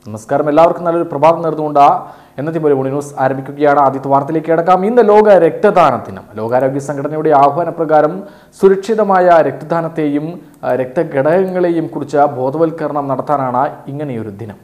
നമസ്കാരം എല്ലാവർക്കും നല്ലൊരു പ്രഭാതം നേർന്നുകൊണ്ട് എന്നത്തെ പോലെ ഉണി ന്യൂസ് ആരംഭിക്കുകയാണ് ആദ്യത്തെ വാർത്തയിലേക്ക് കിടക്കാം ഇന്ന് ലോക രക്തദാന ദിനം ലോകാരോഗ്യ സംഘടനയുടെ ആഹ്വാനപ്രകാരം സുരക്ഷിതമായ രക്തദാനത്തെയും ആ, രക്തഘടകങ്ങളെയും കുറിച്ച് ബോധവൽക്കരണം നടത്താനാണ് ഇങ്ങനെയൊരു ദിനം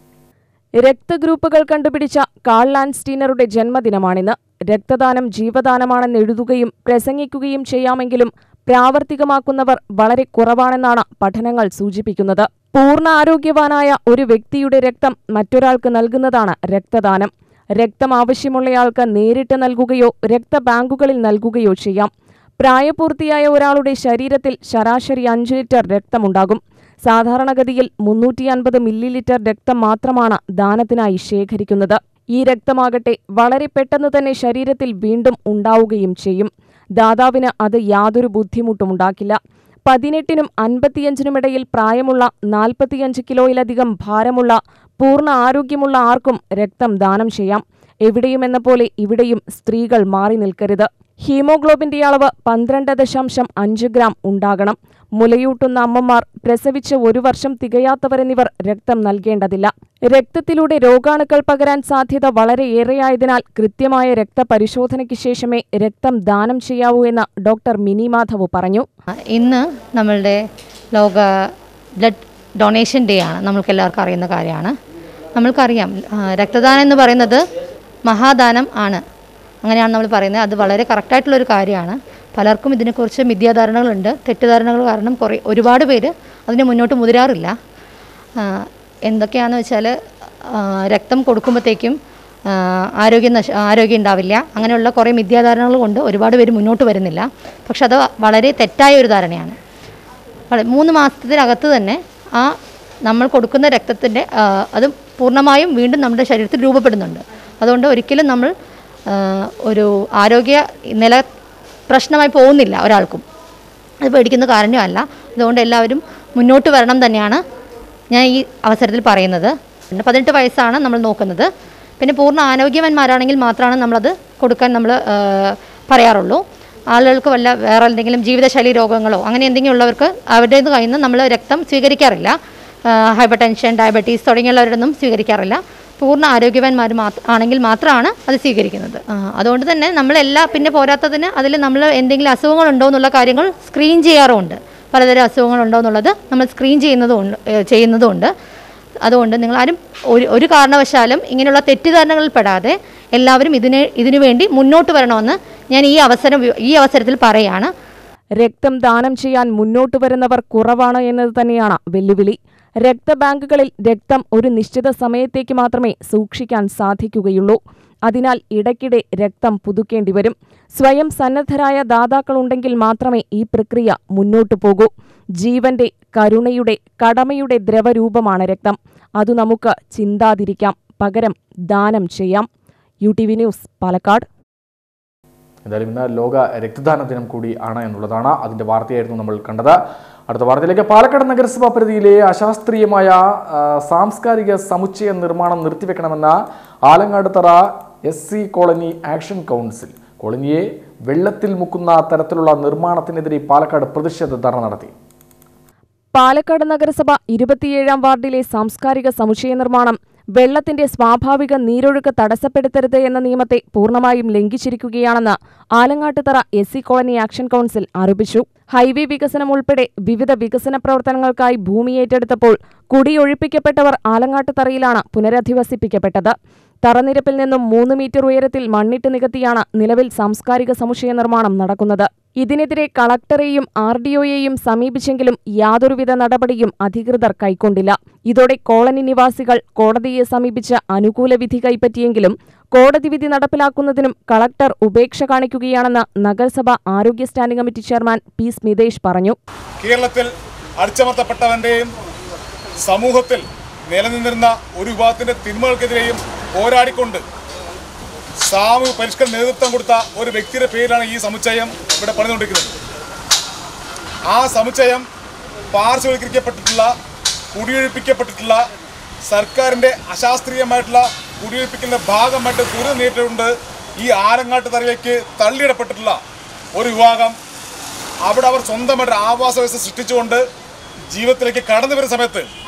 രക്തഗ്രൂപ്പുകൾ കണ്ടുപിടിച്ച കാൾ ലാൻസ്റ്റീനറുടെ ജന്മദിനമാണിന്ന് രക്തദാനം ജീവദാനമാണെന്ന് എഴുതുകയും പ്രസംഗിക്കുകയും ചെയ്യാമെങ്കിലും പ്രാവർത്തികമാക്കുന്നവർ വളരെ കുറവാണെന്നാണ് പഠനങ്ങൾ സൂചിപ്പിക്കുന്നത് പൂർണ്ണ ആരോഗ്യവാനായ ഒരു വ്യക്തിയുടെ രക്തം മറ്റൊരാൾക്ക് നൽകുന്നതാണ് രക്തദാനം രക്തം ആവശ്യമുള്ളയാൾക്ക് നേരിട്ട് നൽകുകയോ രക്തബാങ്കുകളിൽ നൽകുകയോ ചെയ്യാം പ്രായപൂർത്തിയായ ഒരാളുടെ ശരീരത്തിൽ ശരാശരി അഞ്ച് ലിറ്റർ രക്തമുണ്ടാകും സാധാരണഗതിയിൽ മുന്നൂറ്റി അൻപത് മില്ലി ലിറ്റർ രക്തം മാത്രമാണ് ദാനത്തിനായി ശേഖരിക്കുന്നത് ഈ രക്തമാകട്ടെ വളരെ പെട്ടെന്ന് തന്നെ ശരീരത്തിൽ വീണ്ടും ഉണ്ടാവുകയും ചെയ്യും ദാതാവിന് അത് യാതൊരു ബുദ്ധിമുട്ടുമുണ്ടാക്കില്ല പതിനെട്ടിനും അൻപത്തിയഞ്ചിനുമിടയിൽ പ്രായമുള്ള നാൽപ്പത്തിയഞ്ച് കിലോയിലധികം ഭാരമുള്ള പൂർണ്ണ ആരോഗ്യമുള്ള ആർക്കും രക്തം ദാനം ചെയ്യാം എവിടെയുമെന്ന പോലെ ഇവിടെയും സ്ത്രീകൾ മാറി നിൽക്കരുത് ഹീമോഗ്ലോബിന്റെ അളവ് പന്ത്രണ്ട് ദശാംശം അഞ്ച് ഗ്രാം ഉണ്ടാകണം മുലയൂട്ടുന്ന അമ്മമാർ പ്രസവിച്ച് ഒരു വർഷം തികയാത്തവരെന്നിവർ രക്തം നൽകേണ്ടതില്ല രക്തത്തിലൂടെ രോഗാണുക്കൾ പകരാൻ സാധ്യത വളരെയേറെയായതിനാൽ കൃത്യമായ രക്തപരിശോധനയ്ക്ക് ശേഷമേ രക്തം ദാനം ചെയ്യാവൂ എന്ന് ഡോക്ടർ മിനി മാധവ് പറഞ്ഞു ഇന്ന് നമ്മളുടെ ലോക ബ്ലഡ് ഡൊണേഷൻ ഡേ ആണ് നമ്മൾക്ക് എല്ലാവർക്കും അറിയുന്ന കാര്യമാണ് നമ്മൾക്കറിയാം ആ, രക്തദാനം എന്ന് പറയുന്നത് മഹാദാനം ആണ് അങ്ങനെയാണ് നമ്മൾ പറയുന്നത് അത് വളരെ കറക്റ്റായിട്ടുള്ളൊരു കാര്യമാണ് പലർക്കും ഇതിനെക്കുറിച്ച് മിഥ്യാധാരണകളുണ്ട് തെറ്റിദ്ധാരണകൾ കാരണം കുറേ ഒരുപാട് പേര് അതിന് മുന്നോട്ട് മുതിരാറില്ല ആ, എന്തൊക്കെയാണെന്ന് വെച്ചാൽ ആ, രക്തം കൊടുക്കുമ്പോഴത്തേക്കും ആ, ആരോഗ്യം നശ ആരോഗ്യം ഉണ്ടാവില്ല അങ്ങനെയുള്ള കുറേ മിഥ്യാധാരണകൾ കൊണ്ട് ഒരുപാട് പേര് മുന്നോട്ട് വരുന്നില്ല പക്ഷെ അത് വളരെ തെറ്റായ ഒരു ധാരണയാണ് വള- മൂന്ന് മാസത്തിനകത്ത് തന്നെ ആ നമ്മൾ കൊടുക്കുന്ന രക്തത്തിൻ്റെ അത് പൂർണ്ണമായും വീണ്ടും നമ്മുടെ ശരീരത്തിൽ രൂപപ്പെടുന്നുണ്ട് അതുകൊണ്ട് ഒരിക്കലും നമ്മൾ ആ, ഒരു ആരോഗ്യ നില പ്രശ്നമായി പോകുന്നില്ല ഒരാൾക്കും അത് പേടിക്കുന്ന കാരണമല്ല അതുകൊണ്ട് എല്ലാവരും മുന്നോട്ട് വരണം തന്നെയാണ് ഞാൻ ഈ അവസരത്തിൽ പറയുന്നത് പിന്നെ പതിനെട്ട് വയസ്സാണ് നമ്മൾ നോക്കുന്നത് പിന്നെ പൂർണ്ണ ആരോഗ്യവാന്മാരാണെങ്കിൽ മാത്രമാണ് നമ്മളത് കൊടുക്കാൻ നമ്മൾ പറയാറുള്ളൂ ആളുകൾക്ക് വല്ല വേറെ എന്തെങ്കിലും ജീവിതശൈലി രോഗങ്ങളോ അങ്ങനെ എന്തെങ്കിലും ഉള്ളവർക്ക് അവരുടെ കയ്യിൽ നിന്ന് നമ്മൾ രക്തം സ്വീകരിക്കാറില്ല ഹൈപ്പർ ടെൻഷൻ ഡയബറ്റീസ് തുടങ്ങിയുള്ളവരൊന്നും സ്വീകരിക്കാറില്ല പൂർണ്ണ ആരോഗ്യവാന്മാർ മാത്ര ആണെങ്കിൽ മാത്രമാണ് അത് സ്വീകരിക്കുന്നത് ആ, അതുകൊണ്ട് തന്നെ നമ്മളെല്ലാ പിന്നെ പോരാത്തതിന് അതിൽ നമ്മൾ എന്തെങ്കിലും അസുഖങ്ങളുണ്ടോ എന്നുള്ള കാര്യങ്ങൾ സ്ക്രീൻ ചെയ്യാറുമുണ്ട് പലതരം അസുഖങ്ങളുണ്ടോ എന്നുള്ളത് നമ്മൾ സ്ക്രീൻ ചെയ്യുന്നതുകൊണ്ട് ഏഹ് ചെയ്യുന്നതുകൊണ്ട് അതുകൊണ്ട് നിങ്ങൾ ആരും ഒരു ഒരു കാരണവശാലും ഇങ്ങനെയുള്ള തെറ്റിദ്ധാരണകളിൽ പെടാതെ എല്ലാവരും ഇതിന് ഇതിനു വേണ്ടി മുന്നോട്ട് വരണമെന്ന് ഞാൻ ഈ അവസരം ഉപയോ- ഈ അവസരത്തിൽ പറയുകയാണ് രക്തം ദാനം ചെയ്യാൻ മുന്നോട്ടു വരുന്നവർ കുറവാണ് എന്നത് തന്നെയാണ് വെല്ലുവിളി രക്തബാങ്കുകളിൽ രക്തം ഒരു നിശ്ചിത സമയത്തേക്ക് മാത്രമേ സൂക്ഷിക്കാൻ സാധിക്കുകയുള്ളൂ അതിനാൽ ഇടയ്ക്കിടെ രക്തം പുതുക്കേണ്ടി വരും സ്വയം സന്നദ്ധരായ ദാതാക്കളുണ്ടെങ്കിൽ മാത്രമേ ഈ പ്രക്രിയ മുന്നോട്ടു പോകൂ ജീവന്റെ കരുണയുടെ കടമയുടെ ദ്രവരൂപമാണ് രക്തം അതു നമുക്ക് ചിന്താതിരിക്കാം പകരം ദാനം ചെയ്യാം U T V news Palakkad എന്തായാലും ഇന്ന് ലോക രക്തദാന ദിനം കൂടി ആണ് എന്നുള്ളതാണ് അതിന്റെ വാർത്തയായിരുന്നു നമ്മൾ കണ്ടത് അടുത്ത വാർത്തയിലേക്ക് പാലക്കാട് നഗരസഭാ പരിധിയിലെ അശാസ്ത്രീയമായ ആ, സാംസ്കാരിക സമുച്ചയ നിർമ്മാണം നിർത്തിവെക്കണമെന്ന ആലങ്ങാട് തറ S C colony action council കോളനിയെ വെള്ളത്തിൽ മുക്കുന്ന തരത്തിലുള്ള നിർമ്മാണത്തിനെതിരെ പാലക്കാട് പ്രതിഷേധ ധർണ നടത്തി പാലക്കാട് നഗരസഭ ഇരുപത്തിയേഴാം വാർഡിലെ സാംസ്കാരിക സമുച്ചയ നിർമ്മാണം വെള്ളത്തിന്റെ സ്വാഭാവിക നീരൊഴുക്ക് തടസ്സപ്പെടുത്തരുത് എന്ന നിയമത്തെ പൂർണ്ണമായും ലംഘിച്ചിരിക്കുകയാണെന്ന് Alangattuthara S C colony action council ആരോപിച്ചു ഹൈവേ വികസനം ഉൾപ്പെടെ വിവിധ വികസന പ്രവർത്തനങ്ങൾക്കായി ഭൂമി ഏറ്റെടുത്തപ്പോൾ കുടിയൊഴിപ്പിക്കപ്പെട്ടവർ ആലങ്ങാട്ടുതറയിലാണ് പുനരധിവസിപ്പിക്കപ്പെട്ടത് തറനിരപ്പിൽ നിന്നും മൂന്ന് മീറ്റർ ഉയരത്തിൽ മണ്ണിട്ട് നികത്തിയാണ് നിലവിൽ സാംസ്കാരിക സമുച്ചയ നിർമ്മാണം നടക്കുന്നത് ഇതിനെതിരെ കളക്ടറെയും ആർ ഡിഒയെയും സമീപിച്ചെങ്കിലും യാതൊരുവിധ നടപടിയും അധികൃതർ കൈക്കൊണ്ടില്ല ഇതോടെ കോളനി നിവാസികൾ കോടതിയെ സമീപിച്ച് അനുകൂല വിധി കൈപ്പറ്റിയെങ്കിലും കോടതി വിധി നടപ്പിലാക്കുന്നതിനും കളക്ടർ ഉപേക്ഷ കാണിക്കുകയാണെന്ന് നഗരസഭ ആരോഗ്യ standing committee chairman P Smithesh പറഞ്ഞു കേരളത്തിൽ അടിച്ചമർത്തപ്പെട്ടവന്റെയും സമൂഹത്തിൽ നിലനിന്നിരുന്ന ഒരു വിഭാഗത്തിന്റെ തിന്മകൾക്കെതിരെയും പോരാടിക്കൊണ്ട് സാമൂഹ്യ പരിഷ്കരണ നേതൃത്വം കൊടുത്ത ഒരു വ്യക്തിയുടെ പേരിലാണ് ഈ സമുച്ചയം ഇവിടെ പണിതുകൊണ്ടിരിക്കുന്നത് ആ സമുച്ചയം പാർശ്വവൽക്കരിക്കപ്പെട്ടിട്ടുള്ള കുടിയൊഴിപ്പിക്കപ്പെട്ടിട്ടുള്ള സർക്കാരിൻ്റെ അശാസ്ത്രീയമായിട്ടുള്ള കുടിയൊഴിപ്പിക്കുന്ന ഭാഗമായിട്ട് ദുരിതം നേരിട്ടുകൊണ്ട് ഈ ആലങ്ങാട്ട് തറയിലേക്ക് തള്ളിയിടപ്പെട്ടിട്ടുള്ള ഒരു വിഭാഗം അവിടെ അവർ സ്വന്തമായിട്ട് ആവാസ വ്യവസ്ഥ സൃഷ്ടിച്ചുകൊണ്ട് ജീവിതത്തിലേക്ക് കടന്നു വരുന്ന സമയത്ത്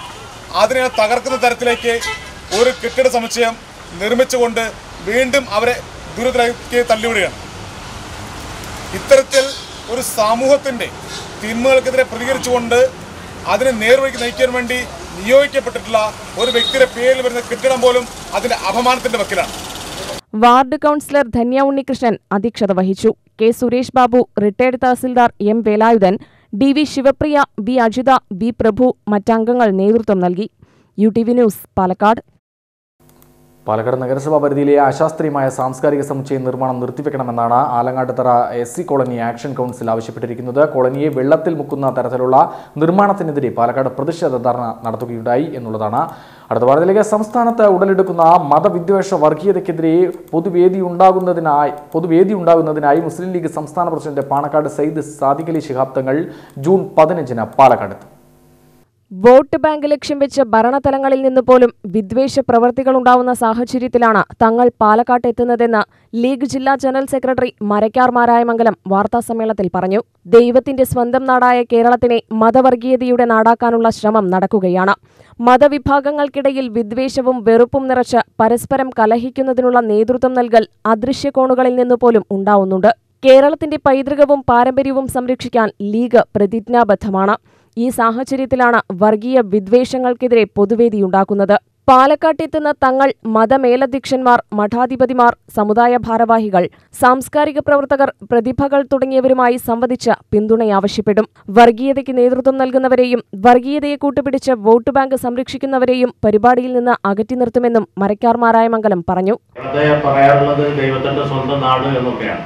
അതിനെ തകർക്കുന്ന തരത്തിലേക്ക് ഒരു കെട്ടിട സമുച്ചയം നിർമ്മിച്ചുകൊണ്ട് വീണ്ടും അവരെ ദുരിതത്തിലേക്ക് തള്ളിവിടുകയാണ് ഇത്തരത്തിൽ ഒരു സമൂഹത്തിൻ്റെ തിന്മകൾക്കെതിരെ പ്രതികരിച്ചുകൊണ്ട് അതിനെ നേർവഴിക്ക് നയിക്കാൻ വേണ്ടി നിയോഗിക്കപ്പെട്ടിട്ടുള്ള ഒരു വ്യക്തിയുടെ പേരിൽ വരുന്ന കെട്ടിടം പോലും അതിന്റെ അപമാനത്തിന്റെ വക്കിലാണ് വാർഡ് കൗൺസിലർ ധന്യ ഉണ്ണികൃഷ്ണൻ അധ്യക്ഷത വഹിച്ചു K Suresh Babu retired tahsildar M Velayudhan D V Sivapriya V Ajitha V Prabhu മറ്റംഗങ്ങൾ നേതൃത്വം നൽകി U T V news Palakkad Palakkad നഗരസഭാ പരിധിയിലെ അശാസ്ത്രീയമായ സാംസ്കാരിക സമുച്ചയം നിർമ്മാണം നിർത്തിവെക്കണമെന്നാണ് Alangattuthara S C colony action council ആവശ്യപ്പെട്ടിരിക്കുന്നത് കോളനിയെ വെള്ളത്തിൽ മുക്കുന്ന തരത്തിലുള്ള നിർമ്മാണത്തിനെതിരെ പാലക്കാട് പ്രതിഷേധ ധർണ നടത്തുകയുണ്ടായി എന്നുള്ളതാണ് അടുത്ത വാർത്തയിലേക്ക് സംസ്ഥാനത്ത് ഉടലെടുക്കുന്ന മതവിദ്വേഷ വർഗീയതയ്ക്കെതിരെ പൊതുവേദി ഉണ്ടാകുന്നതിനായി പൊതുവേദി ഉണ്ടാകുന്നതിനായി മുസ്ലിം ലീഗ് സംസ്ഥാന പ്രസിഡന്റ് പാണക്കാട് സയ്യിദ് സാദിഖ് അലി ശിഹാബ് തങ്ങൾ ജൂൺ പതിനഞ്ചിന് പാലക്കാടെത്തും വോട്ട് ബാങ്ക് ലക്ഷ്യം വെച്ച് ഭരണതലങ്ങളിൽ നിന്ന് പോലും വിദ്വേഷ പ്രവർത്തികളുണ്ടാവുന്ന സാഹചര്യത്തിലാണ് തങ്ങൾ പാലക്കാട്ട് എത്തുന്നതെന്ന് ലീഗ് ജില്ലാ ജനറൽ സെക്രട്ടറി മരക്കാർ മാരായമംഗലം വാർത്താസമ്മേളനത്തിൽ പറഞ്ഞു ദൈവത്തിന്റെ സ്വന്തം നാടായ കേരളത്തിനെ മതവർഗീയതയുടെ നാടാക്കാനുള്ള ശ്രമം നടക്കുകയാണ് മതവിഭാഗങ്ങൾക്കിടയിൽ വിദ്വേഷവും വെറുപ്പും നിറച്ച് പരസ്പരം കലഹിക്കുന്നതിനുള്ള നേതൃത്വം നൽകൽ അദൃശ്യകോണുകളിൽ നിന്ന് പോലും ഉണ്ടാവുന്നുണ്ട് കേരളത്തിന്റെ പൈതൃകവും പാരമ്പര്യവും സംരക്ഷിക്കാൻ ലീഗ് പ്രതിജ്ഞാബദ്ധമാണ് ഈ സാഹചര്യത്തിലാണ് വർഗീയ വിദ്വേഷങ്ങൾക്കെതിരെ പൊതുവേദിയുണ്ടാക്കുന്നത് പാലക്കാട്ടെത്തുന്ന തങ്ങൾ മതമേലധ്യക്ഷന്മാർ മഠാധിപതിമാർ സമുദായ ഭാരവാഹികൾ സാംസ്കാരിക പ്രവർത്തകർ പ്രതിഭകൾ തുടങ്ങിയവരുമായി സംവദിച്ച് പിന്തുണയാവശ്യപ്പെടും വർഗീയതയ്ക്ക് നേതൃത്വം നൽകുന്നവരെയും വർഗീയതയെ കൂട്ടുപിടിച്ച് വോട്ട് ബാങ്ക് സംരക്ഷിക്കുന്നവരെയും പരിപാടിയിൽ നിന്ന് അകറ്റി നിർത്തുമെന്നും മരക്കാർ മാരായമംഗലം പറഞ്ഞു വെറുതെ പറയാറുള്ളത് ദൈവത്തിന്റെ സ്വന്തം നാട് എന്നൊക്കെയാണ്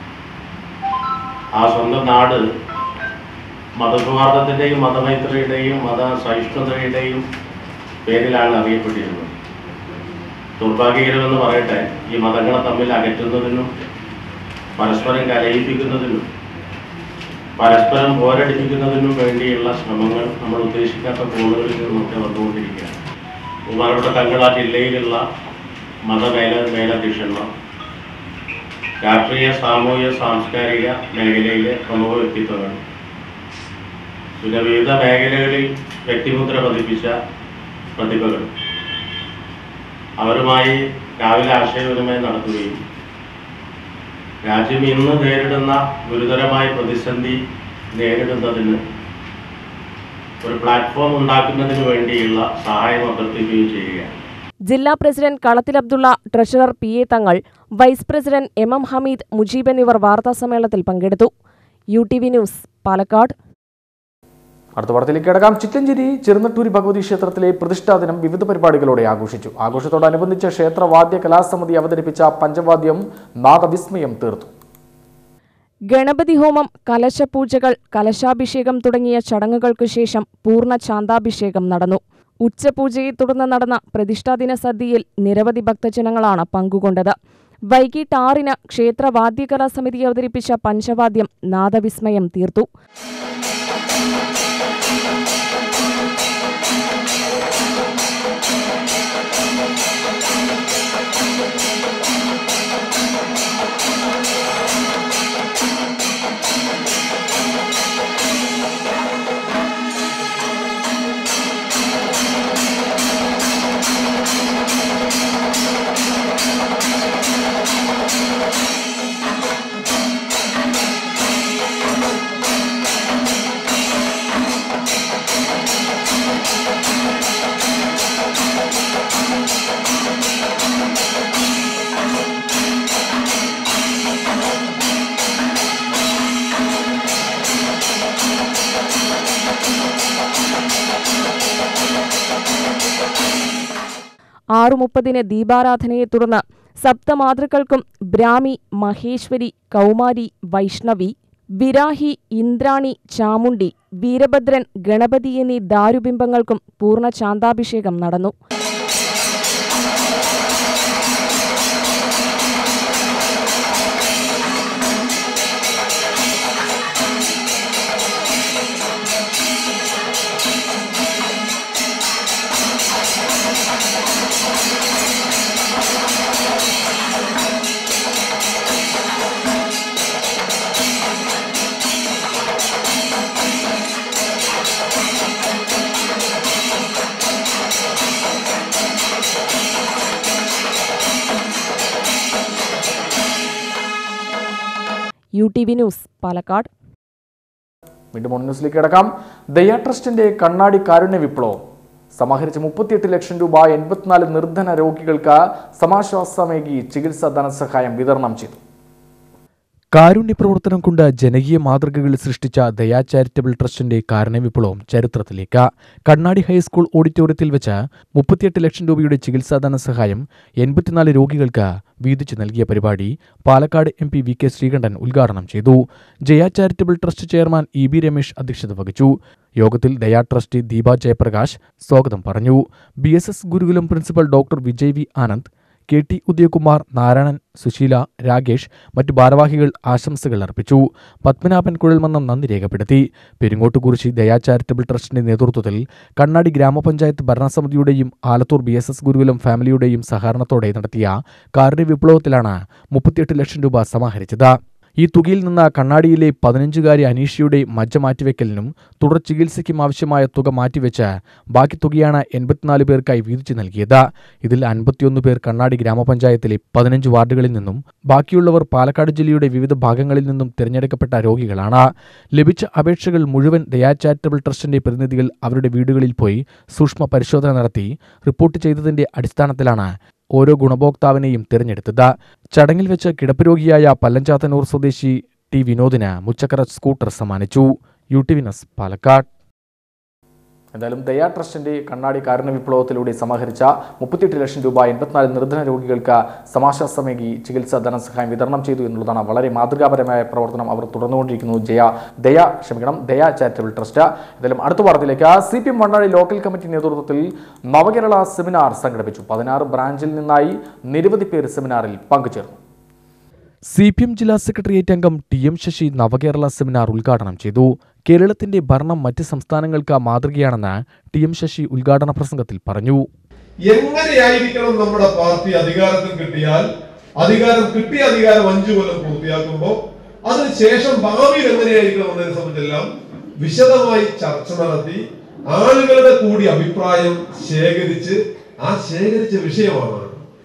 ആ സ്വന്തം നാട് മതസൗഹാർദ്ദത്തിന്റെയും മതമൈത്രിയുടെയും മത സഹിഷ്ണുതയുടെയും പേരിലാണ് അറിയപ്പെട്ടിരുന്നത് ദൗർഭാഗ്യകരമെന്ന് പറയട്ടെ ഈ മതങ്ങളെ തമ്മിൽ അകറ്റുന്നതിനും പരസ്പരം കലയിപ്പിക്കുന്നതിനും പരസ്പരം പോരടിപ്പിക്കുന്നതിനും വേണ്ടിയുള്ള ശ്രമങ്ങൾ നമ്മൾ ഉദ്ദേശിക്കാത്ത കോണുകളിൽ നിന്നൊക്കെ വന്നുകൊണ്ടിരിക്കുകയാണ് ബഹുമാനപ്പെട്ട തങ്ങൾ ആ ജില്ലയിലുള്ള മതമേല മേലധ്യക്ഷന്മാർ രാഷ്ട്രീയ സാമൂഹിക സാംസ്കാരിക മേഖലയിലെ പ്രമുഖ വ്യക്തിത്വങ്ങൾ പിന്നെ വിവിധ മേഖലകളിൽ വ്യക്തിമുദ്ര പതിപ്പിച്ച പ്രതിഭകൾ അവരുമായി രാവിലെ ആശയവിനിമയം നടത്തുകയും രാജ്യം ഇന്ന് നേരിടുന്ന ഗുരുതരമായ പ്രതിസന്ധി നേരിടുന്നതിന് ഒരു പ്ലാറ്റ്ഫോം ഉണ്ടാക്കുന്നതിന് വേണ്ടിയുള്ള സഹായം അഭ്യർത്ഥിക്കുകയും ചെയ്യുകയാണ് ജില്ലാ president Kalathil Abdulla treasurer P A Thangal vice president M M Hameed Mujeeb എന്നിവർ വാർത്താസമ്മേളനത്തിൽ പങ്കെടുത്തു U T V news Palakkad അടുത്ത വാർത്തയിലേക്ക് കിടക്കാം ചിറ്റഞ്ചേരി ചെറുനട്ടൂരി ഭഗവതി ക്ഷേത്രത്തിലെ പ്രതിഷ്ഠാ ദിനം വിവിധ പരിപാടികളോടെ ആഘോഷിച്ചു ആഘോഷത്തോടനുബന്ധിച്ച് ക്ഷേത്ര വാദ്യ കലാസമിതി അവതരിപ്പിച്ച പഞ്ചവാദ്യം നാദവിസ്മയം തീർത്തു ഗണപതി ഹോമം കലശപൂജകൾ കലശാഭിഷേകം തുടങ്ങിയ ചടങ്ങുകൾക്കു ശേഷം പൂർണ്ണ ചാന്താഭിഷേകം നടന്നു ഉച്ചപൂജയെ തുടർന്ന് നടന്ന പ്രതിഷ്ഠാദിന സദ്യയിൽ നിരവധി ഭക്തജനങ്ങളാണ് പങ്കുകൊണ്ടത് വൈകിട്ട് ആറിന് ക്ഷേത്ര വാദ്യകലാ സമിതി അവതരിപ്പിച്ച പഞ്ചവാദ്യം നാദവിസ്മയം തീർത്തു ആറു മുപ്പതിന് ദീപാരാധനയെ തുടർന്ന് സപ്തമാതൃക്കൾക്കും ബ്രാഹ്മി മഹേശ്വരി കൗമാരി വൈഷ്ണവി വിരാഹി ഇന്ദ്രാണി ചാമുണ്ടി വീരഭദ്രൻ ഗണപതി എന്നീ ദാരുബിംബങ്ങൾക്കും പൂർണ്ണ ചാന്താഭിഷേകം നടന്നു U T V news Palakkad വീണ്ടും മോർണിംഗ് ന്യൂസിലേക്ക് കിടക്കാം ദയ ട്രസ്റ്റിന്റെ കണ്ണാടി കാരുണ്യ വിപ്ലവം സമാഹരിച്ച മുപ്പത്തിയെട്ട് ലക്ഷം രൂപ എൺപത്തിനാല് നിർധന രോഗികൾക്ക് സമാശ്വാസമേകി ചികിത്സാ ധനസഹായം വിതരണം ചെയ്തു കാരുണ്യ പ്രവർത്തനം കൊണ്ട് ജനകീയ മാതൃകകൾ സൃഷ്ടിച്ച ദയാ ചാരിറ്റബിൾ ട്രസ്റ്റിന്റെ കാരണവിപ്ലവം ചരിത്രത്തിലേക്ക് കണ്ണാടി ഹൈസ്കൂൾ ഓഡിറ്റോറിയത്തിൽ വെച്ച് മുപ്പത്തിയെട്ട് ലക്ഷം രൂപയുടെ ചികിത്സാ ധനസഹായം എൺപത്തിനാല് രോഗികൾക്ക് വീതിച്ചു നൽകിയ പരിപാടി Palakkad M P V K Sreekandan ഉദ്ഘാടനം ചെയ്തു Jaya charitable trust chairman E B Ramesh അധ്യക്ഷത വഹിച്ചു യോഗത്തിൽ ദയാ ട്രസ്റ്റി ദീപ ജയപ്രകാശ് സ്വാഗതം പറഞ്ഞു B S S Gurukulam principal doctor Vijay V Anand K T Udayakumar Narayanan Susheela Ragesh മറ്റു ഭാരവാഹികൾ ആശംസകൾ അർപ്പിച്ചു പത്മനാഭൻ കുഴൽമന്നം നന്ദി രേഖപ്പെടുത്തി പെരിങ്ങോട്ടുകുറിശി ദയാ ചാരിറ്റബിൾ ട്രസ്റ്റിന്റെ നേതൃത്വത്തിൽ കണ്ണാടി ഗ്രാമപഞ്ചായത്ത് ഭരണസമിതിയുടെയും Alathur B S S Gurukulam ഫാമിലിയുടെയും സഹകരണത്തോടെ നടത്തിയ കാരുണ്യ വിപ്ലവത്തിലാണ് മുപ്പത്തിയെട്ട് ലക്ഷം രൂപ സമാഹരിച്ചത് ഈ തുകയിൽ നിന്ന് കണ്ണാടിയിലെ പതിനഞ്ചുകാരി അനീഷയുടെ മജ്ജ മാറ്റിവെക്കലിനും തുടർ ചികിത്സയ്ക്കും ആവശ്യമായ തുക മാറ്റിവെച്ച് ബാക്കി തുകയാണ് എൺപത്തിനാല് പേർക്കായി വീതിച്ചു നൽകിയത് ഇതിൽ അൻപത്തിയൊന്ന് പേർ കണ്ണാടി ഗ്രാമപഞ്ചായത്തിലെ പതിനഞ്ച് വാർഡുകളിൽ നിന്നും ബാക്കിയുള്ളവർ പാലക്കാട് ജില്ലയുടെ വിവിധ ഭാഗങ്ങളിൽ നിന്നും തിരഞ്ഞെടുക്കപ്പെട്ട രോഗികളാണ് ലഭിച്ച അപേക്ഷകൾ മുഴുവൻ ദയാ ചാരിറ്റബിൾ ട്രസ്റ്റിന്റെ പ്രതിനിധികൾ അവരുടെ വീടുകളിൽ പോയി സൂക്ഷ്മ പരിശോധന നടത്തി റിപ്പോർട്ട് ചെയ്തതിന്റെ അടിസ്ഥാനത്തിലാണ് ഓരോ ഗുണഭോക്താവിനെയും തിരഞ്ഞെടുത്തത് ചടങ്ങിൽ വെച്ച് കിടപ്പ് രോഗിയായ പല്ലഞ്ചാത്തന്നൂർ സ്വദേശി ടി വിനോദിന് മുച്ചക്കര സ്കൂട്ടർ സമ്മാനിച്ചു യു ടി വിനസ് പാലക്കാട് എന്തായാലും ദയാ ട്രസ്റ്റിന്റെ കണ്ണാടി കാരുണ്യ വിപ്ലവത്തിലൂടെ സമാഹരിച്ച മുപ്പത്തിയെട്ട് ലക്ഷം രൂപ എൺപത്തിനാല് നിർധന രോഗികൾക്ക് സമാശ്വാസമേകി ചികിത്സാ ധനസഹായം വിതരണം ചെയ്തു എന്നുള്ളതാണ് വളരെ മാതൃകാപരമായ പ്രവർത്തനം അവർ തുടർന്നുകൊണ്ടിരിക്കുന്നു ജയ ദയ ക്ഷമിക്കണം ദയ ചാരിറ്റബിൾ ട്രസ്റ്റ് എന്തായാലും അടുത്ത വാർത്തയിലേക്ക് C P M Mannadi local committee നേതൃത്വത്തിൽ നവകേരള സെമിനാർ സംഘടിപ്പിച്ചു പതിനാറ് ബ്രാഞ്ചിൽ നിന്നായി നിരവധി പേർ സെമിനാറിൽ പങ്കുചേർന്നു സി പി എം ജില്ലാ സെക്രട്ടേറിയറ്റ് അംഗം T M Sasi Navakerala seminar ഉദ്ഘാടനം ചെയ്തു കേരളത്തിന്റെ ഭരണം മറ്റ് സംസ്ഥാനങ്ങൾക്ക് മാതൃകയാണെന്ന് ടി എം ശശി ഉദ്ഘാടന പ്രസംഗത്തിൽ പറഞ്ഞു എങ്ങനെയായിരിക്കണം നമ്മുടെ പാർട്ടി അധികാരത്തിൽ കിട്ടിയാൽ അധികാരം കിട്ടിയ അധികാരം അഞ്ചു കൊല്ലം പൂർത്തിയാക്കുമ്പോൾ അതിനുശേഷം ഭാവിയിൽ എങ്ങനെയായിരിക്കണം എന്നതിനെ സംബന്ധിച്ചെല്ലാം വിശദമായി ചർച്ച നടത്തി ആളുകളുടെ കൂടി അഭിപ്രായം ശേഖരിച്ച് ആ ശേഖരിച്ച വിഷയമാണ്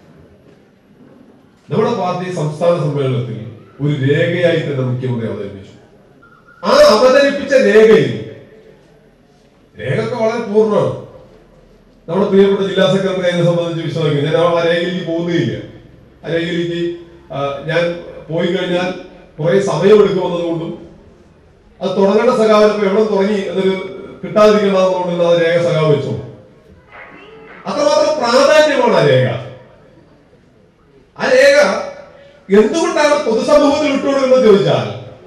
നമ്മുടെ പാർട്ടി സംസ്ഥാന സമ്മേളനത്തിൽ ഒരു രേഖയായി തന്നെ മുഖ്യമന്ത്രി അവതരിപ്പിച്ചു ആ അവതരിപ്പിച്ച രേഖയിൽ രേഖയൊക്കെ വളരെ പൂർണ്ണമാണ് നമ്മുടെ പ്രിയപ്പെട്ട ജില്ലാ സെക്രട്ടറി അതിനെ സംബന്ധിച്ച് വിശദമാക്കി ഞാൻ ആ രേഖയിലേക്ക് പോകുന്നില്ല ആ രേഖയിലേക്ക് ആ, ഞാൻ പോയി കഴിഞ്ഞാൽ കുറെ സമയമെടുക്കുമെന്നതുകൊണ്ടും അത് തുടങ്ങേണ്ട സഖാവിന് ഇപ്പൊ എവിടെ തുടങ്ങി എന്നൊരു കിട്ടാതിരിക്കണമെന്നുകൊണ്ട് ആ രേഖ സഖാവ് വെച്ചു അത്രമാത്രം പ്രാധാന്യമാണ് ആ രേഖ ആ രേഖ എന്തുകൊണ്ടാണ് പൊതുസമൂഹത്തിൽ വിട്ടുകൊടുക്കുന്നത് ചോദിച്ചാൽ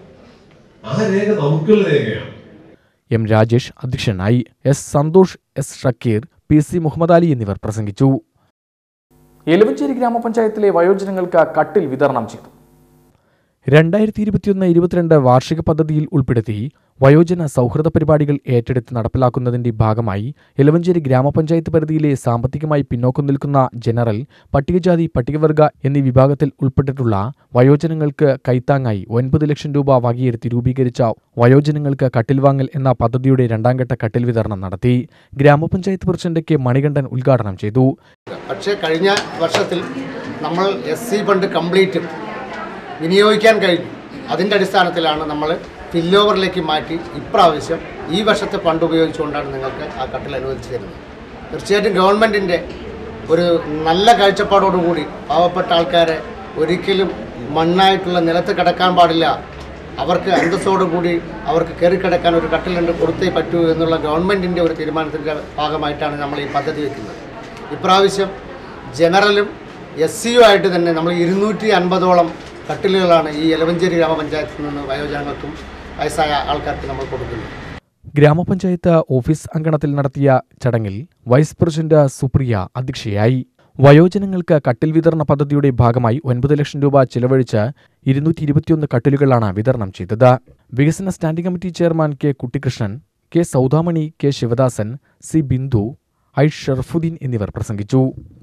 ആ രേഖ നമുക്കുള്ള രേഖയാണ് എം രാജേഷ് അധ്യക്ഷനായി S Santhosh S Shakeer P C Muhammad Ali എന്നിവർ പ്രസംഗിച്ചു എലുവഞ്ചേരി ഗ്രാമപഞ്ചായത്തിലെ വയോജനങ്ങൾക്ക് കട്ടിൽ വിതരണം ചെയ്തു രണ്ടായിരത്തി ഇരുപത്തിയൊന്ന് ഇരുപത്തിരണ്ട് വാർഷിക പദ്ധതിയിൽ ഉൾപ്പെടുത്തി വയോജന സൗഹൃദ പരിപാടികൾ ഏറ്റെടുത്ത് നടപ്പിലാക്കുന്നതിന്റെ ഭാഗമായി എലവഞ്ചേരി ഗ്രാമപഞ്ചായത്ത് പരിധിയിലെ സാമ്പത്തികമായി പിന്നോക്കം നിൽക്കുന്ന ജനറൽ പട്ടികജാതി പട്ടികവർഗ എന്നീ വിഭാഗത്തിൽ ഉൾപ്പെട്ടിട്ടുള്ള വയോജനങ്ങൾക്ക് കൈത്താങ്ങായി ഒൻപത് ലക്ഷം രൂപ വകയിരുത്തി രൂപീകരിച്ച വയോജനങ്ങൾക്ക് കട്ടിൽ വാങ്ങൽ എന്ന പദ്ധതിയുടെ രണ്ടാം ഘട്ട കട്ടിൽ വിതരണം നടത്തി ഗ്രാമപഞ്ചായത്ത് പ്രസിഡന്റ് കെ മണികണ്ഠൻ ഉദ്ഘാടനം ചെയ്തു പക്ഷേ കഴിഞ്ഞ വർഷത്തിൽ നമ്മൾ എസ് സി ഫണ്ട് കംപ്ലീറ്റ് വിനിയോഗിക്കാൻ കഴിഞ്ഞു അതിൻ്റെ അടിസ്ഥാനത്തിലാണ് നമ്മൾ ഫിൽ ഓവറിലേക്ക് മാറ്റി ഇപ്രാവശ്യം ഈ വർഷത്തെ ഫണ്ട് ഉപയോഗിച്ചുകൊണ്ടാണ് നിങ്ങൾക്ക് ആ കട്ടിൽ അനുവദിച്ചു തരുന്നത് തീർച്ചയായിട്ടും ഗവൺമെൻറ്റിൻ്റെ ഒരു നല്ല കാഴ്ചപ്പാടോടുകൂടി പാവപ്പെട്ട ആൾക്കാരെ ഒരിക്കലും മണ്ണായിട്ടുള്ള നിലത്ത് കിടക്കാൻ പാടില്ല അവർക്ക് അന്തസ്സോടുകൂടി അവർക്ക് കയറി കിടക്കാൻ ഒരു കട്ടിലുണ്ട് കൊടുത്തേ പറ്റൂ എന്നുള്ള ഗവൺമെൻറ്റിൻ്റെ ഒരു തീരുമാനത്തിൻ്റെ ഭാഗമായിട്ടാണ് നമ്മൾ ഈ പദ്ധതി വയ്ക്കുന്നത് ഇപ്രാവശ്യം ജനറലും എസ് സിയും ആയിട്ട് തന്നെ നമ്മൾ ഇരുന്നൂറ്റി അൻപതോളം കട്ടിലുകളാണ് ഈ എലവഞ്ചേരി ഗ്രാമപഞ്ചായത്തിൽ നിന്ന് വയോജനങ്ങൾക്കും വയസ്സായ ആൾക്കാർക്ക് നമ്മൾ കൊടുക്കുന്നത് ഗ്രാമപഞ്ചായത്ത് ഓഫീസ് അങ്കണത്തിൽ നടത്തിയ ചടങ്ങിൽ വൈസ് പ്രസിഡന്റ് സുപ്രിയ അധ്യക്ഷയായി വയോജനങ്ങൾക്ക് കട്ടിൽ വിതരണ പദ്ധതിയുടെ ഭാഗമായി ഒൻപത് ലക്ഷം രൂപ ചിലവഴിച്ച് ഇരുന്നൂറ്റി ഇരുപത്തിയൊന്ന് കട്ടിലുകളാണ് വിതരണം ചെയ്തത് വികസന standing committee chairman K Kuttikrishnan K Soudamani K Sivadasan C Bindu I Sharafudheen എന്നിവർ പ്രസംഗിച്ചു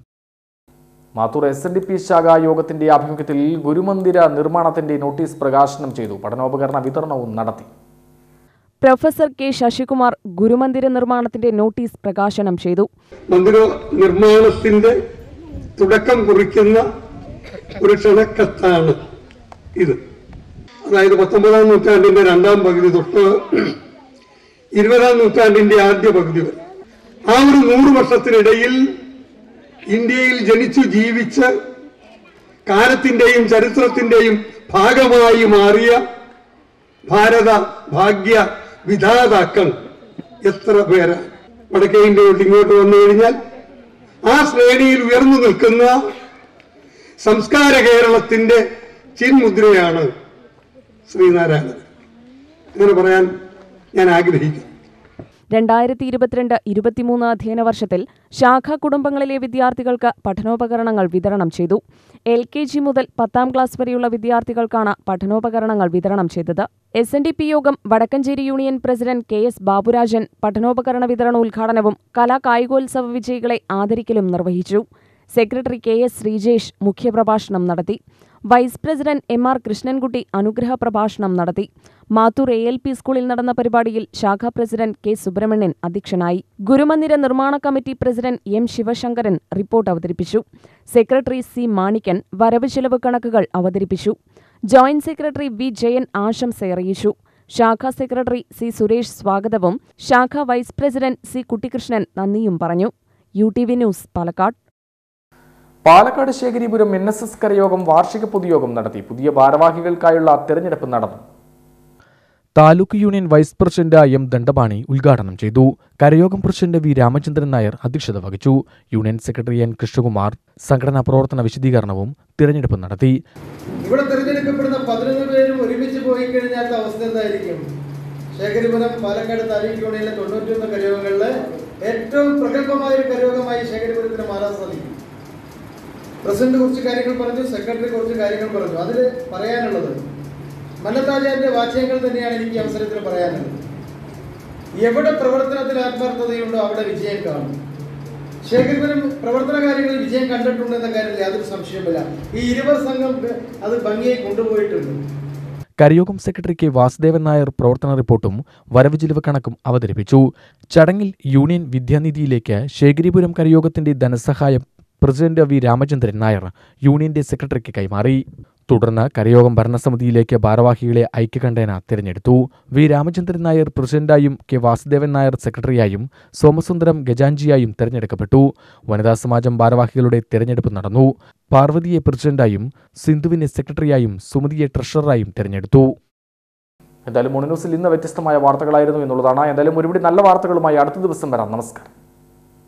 Mathur S N D P ശാഖാ യോഗത്തിന്റെ ആഭിമുഖ്യത്തിൽ ഗുരുമന്ദിര നിർമ്മാണത്തിന്റെ നോട്ടീസ് പ്രകാശനം ചെയ്തു പഠനോപകരണ വിതരണവും നടത്തി പ്രൊഫസർ കെ ശശികുമാർ ഗുരുമന്ദിര നിർമ്മാണത്തിന്റെ നോട്ടീസ് പ്രകാശനം ചെയ്തു മന്ദിര നിർമ്മാണത്തിന്റെ തുടക്കം കുറിക്കുന്ന ഒരു ക്ഷണക്കത്താണ് ഇത് അതായത് പത്തൊമ്പതാം നൂറ്റാണ്ടിന്റെ രണ്ടാം പകുതി തൊട്ട് ഇരുപതാം നൂറ്റാണ്ടിന്റെ ആദ്യ പകുതി വരെ ആ ഒരു നൂറ് വർഷത്തിനിടയിൽ ഇന്ത്യയിൽ ജനിച്ചു ജീവിച്ച് കാലത്തിന്റെയും ചരിത്രത്തിന്റെയും ഭാഗമായി മാറിയ ഭാരത ഭാഗ്യ വിധാതാക്കൾ എത്ര പേരാണ് വടക്കേ ഇന്ത്യയോട്ട് ഇങ്ങോട്ട് വന്നു കഴിഞ്ഞാൽ ആ ശ്രേണിയിൽ ഉയർന്നു നിൽക്കുന്ന സംസ്കാര കേരളത്തിന്റെ ചിന്മുദ്രയാണ് ശ്രീനാരായണൻ അങ്ങനെ പറയാൻ ഞാൻ ആഗ്രഹിക്കുന്നു രണ്ടായിരത്തി ഇരുപത്തിരണ്ട് ഇരുപത്തിമൂന്ന് അധ്യയന വർഷത്തിൽ ശാഖാ കുടുംബങ്ങളിലെ വിദ്യാർത്ഥികൾക്ക് പഠനോപകരണങ്ങൾ വിതരണം ചെയ്തു എൽ കെ ജി മുതൽ പത്താം ക്ലാസ് വരെയുള്ള വിദ്യാർത്ഥികൾക്കാണ് പഠനോപകരണങ്ങൾ വിതരണം ചെയ്തത് എസ് എൻ ഡി പി യോഗം Vadakkanchery union president K S Baburajan പഠനോപകരണ വിതരണ ഉദ്ഘാടനവും കലാ കായികോത്സവ വിജയികളെ ആദരിക്കലും നിർവഹിച്ചു സെക്രട്ടറി കെ എസ് ശ്രീജേഷ് മുഖ്യപ്രഭാഷണം നടത്തി vice president M R Krishnankutty അനുഗ്രഹ പ്രഭാഷണം നടത്തി മാത്തൂർ എ എൽ പി സ്കൂളിൽ നടന്ന പരിപാടിയിൽ ശാഖാ പ്രസിഡന്റ് കെ സുബ്രഹ്മണ്യൻ അധ്യക്ഷനായി ഗുരുമന്ദിര നിർമ്മാണ committee president M Sivasankaran report അവതരിപ്പിച്ചു സെക്രട്ടറി സി മാണിക്കൻ വരവ് ചെലവ് കണക്കുകൾ അവതരിപ്പിച്ചു ജോയിന്റ് സെക്രട്ടറി വി ജയൻ ആശംസയറിയിച്ചു ശാഖാ സെക്രട്ടറി സി സുരേഷ് സ്വാഗതവും ശാഖാ വൈസ് പ്രസിഡന്റ് സി കുട്ടിക്കൃഷ്ണൻ നന്ദിയും പറഞ്ഞു U T V news Palakkad Palakkad Sekharipuram N S S കരയോഗം വാർഷിക പൊതുയോഗം നടത്തി പുതിയ ഭാരവാഹികൾക്കായുള്ള തെരഞ്ഞെടുപ്പ് നടന്നു taluk union vice president M Dandapani ഉദ്ഘാടനം ചെയ്തു കരയോഗം പ്രസിഡന്റ് വി രാമചന്ദ്രൻ നായർ അധ്യക്ഷത വഹിച്ചു യൂണിയൻ സെക്രട്ടറി എൻ കൃഷ്ണകുമാർ സംഘടനാ പ്രവർത്തന വിശദീകരണവും തിരഞ്ഞെടുപ്പ് നടത്തി ഇവിടെ തിരഞ്ഞെടുക്കപ്പെടുന്ന പതിനൊന്ന് പേരും ഒരുമിച്ച് പോയി കഴിഞ്ഞാൽ അവസ്ഥ എന്തായിരിക്കും ശേഖരിപുരം പാലക്കാട് താലൂക്ക് യൂണിയനിലെ തൊണ്ണൂറ്റിയൊന്ന് കരയോഗങ്ങളിലെ ഏറ്റവും പ്രഗത്ഭമായ ഒരു കരയോഗമായി ശേഖരിപുരത്തിന് മാറാൻ സാധിക്കും പ്രസിഡന്റ് കുറച്ച് കാര്യങ്ങൾ പറഞ്ഞു സെക്രട്ടറി കുറച്ച് കാര്യങ്ങൾ പറഞ്ഞു അതിൽ പറയാനുള്ളത് മന്നത്താചാര്യന്റെ വാക്യങ്ങൾ തന്നെയാണ് എനിക്ക് ഈ അവസരത്തിൽ പറയാനുള്ളത് എവിടെ പ്രവർത്തനത്തിൽ ആത്മാർത്ഥതയുണ്ടോ അവിടെ വിജയം കാണും ശേഖരപുരം പ്രവർത്തന കാര്യങ്ങളിൽ വിജയം കണ്ടിട്ടുണ്ട് എന്ന കാര്യത്തിൽ യാതൊരു സംശയവുമില്ല ഈ ഇരുവർ സംഘം അത് ഭംഗിയായി കൊണ്ടുപോയിട്ടുണ്ട് കരയോഗം സെക്രട്ടറി കെ വാസുദേവൻ നായർ പ്രവർത്തന റിപ്പോർട്ടും വരവ് ചിലവ് കണക്കും അവതരിപ്പിച്ചു ചടങ്ങിൽ യൂണിയൻ വിദ്യാനിധിയിലേക്ക് ശേഖരിപുരം കരയോഗത്തിന്റെ ധനസഹായം പ്രസിഡന്റ് വി രാമചന്ദ്രൻ നായർ യൂണിയന്റെ സെക്രട്ടറിക്ക് കൈമാറി തുടർന്ന് കരയോഗം ഭരണസമിതിയിലേക്ക് ഭാരവാഹികളെ ഐക്യകണ്ഠേന തിരഞ്ഞെടുത്തു വി രാമചന്ദ്രൻ നായർ പ്രസിഡന്റായും കെ വാസുദേവൻ നായർ സെക്രട്ടറിയായും സോമസുന്ദരം ഗജാഞ്ചിയായും തെരഞ്ഞെടുക്കപ്പെട്ടു വനിതാ സമാജം ഭാരവാഹികളുടെ തെരഞ്ഞെടുപ്പ് നടന്നു പാർവതിയെ പ്രസിഡന്റായും സിന്ധുവിനെ സെക്രട്ടറിയായും സുമതിയെ ട്രഷററായും തെരഞ്ഞെടുത്തു എന്തായാലും മോണി ന്യൂസിൽ ഇന്ന് വ്യത്യസ്തമായ വാർത്തകളായിരുന്നു എന്നുള്ളതാണ് എന്തായാലും ഒരുപിടി നല്ല വാർത്തകളുമായി അടുത്ത ദിവസം വരാം നമസ്കാരം